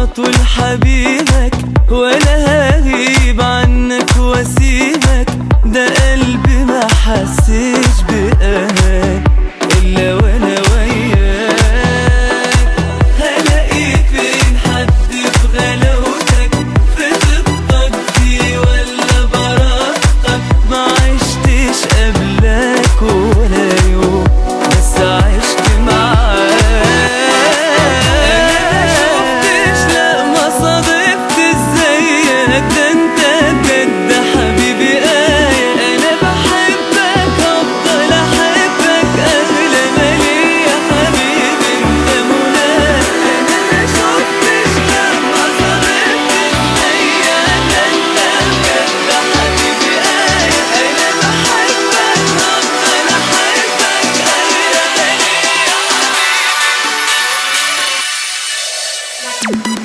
طول حبيبك ولا هغيب عنك واسيبك ده قلبي ما حسش بأمان إلا وأنا وياك هلاقي فين حد في غلاوتك في طبطك دي ولا براءتك ما عشتش قبلك ولا يوم بس عشت معاك انا ما شفتش لا ما صادفتش زيك ده انت بجد حبيبي آية انا بحبك افضل احبك اغلى ما ليا حبيبي انت مناك انا ما شفتش لا ما صادفتش زيك ده انت بجد حبيبي آية انا بحبك افضل احبك اغلى ما ليا حبيبي